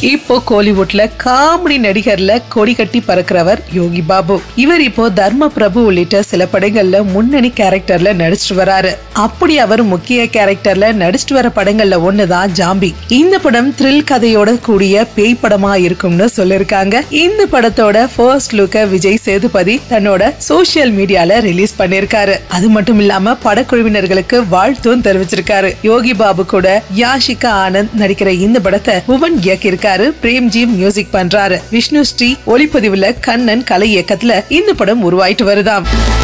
இப்போ கோலிவுட்ல காமெடி நடிகர்ல கொடி கட்டி பறக்கிறவர் யோகி பாபு இவர் இப்போ தர்ம பிரபு உள்ளிட்ட சில படங்கள்ல முன்னணி கேரக்டர்ல நடிச்சிட்டு வராரு அப்படி அவர் முக்கிய கேரக்டர்ல நடிச்சிட்டு வர படங்கள்ல ஒண்ணுதான் ஜாம்பி இந்த படம் த்ரில் கதையோட கூடிய பேய் படமா இருக்கும்னு சொல்லிருக்காங்க இந்த படத்தோட ஃபர்ஸ்ட் லுக்க விஜய் சேதுபதி தன்னோட சோசியல் மீடியால ரிலீஸ் பண்ணிருக்காரு அது மட்டும் இல்லாம படக்குழுவினர்களுக்கு வாழ்த்தும் தெரிவிச்சிருக்காரு யோகி பாபு கூட யாஷிகா ஆனந்த் நடிக்கிற இந்த படத்தை புவன் இயக்கியிருக்காரு பிரேம்ஜி மியூசிக் பண்றாரு விஷ்ணு ஸ்ரீ ஒளிப்பதிவுல கண்ணன் கலை இயக்கத்துல இந்த படம் உருவாயிட்டு வருதாம்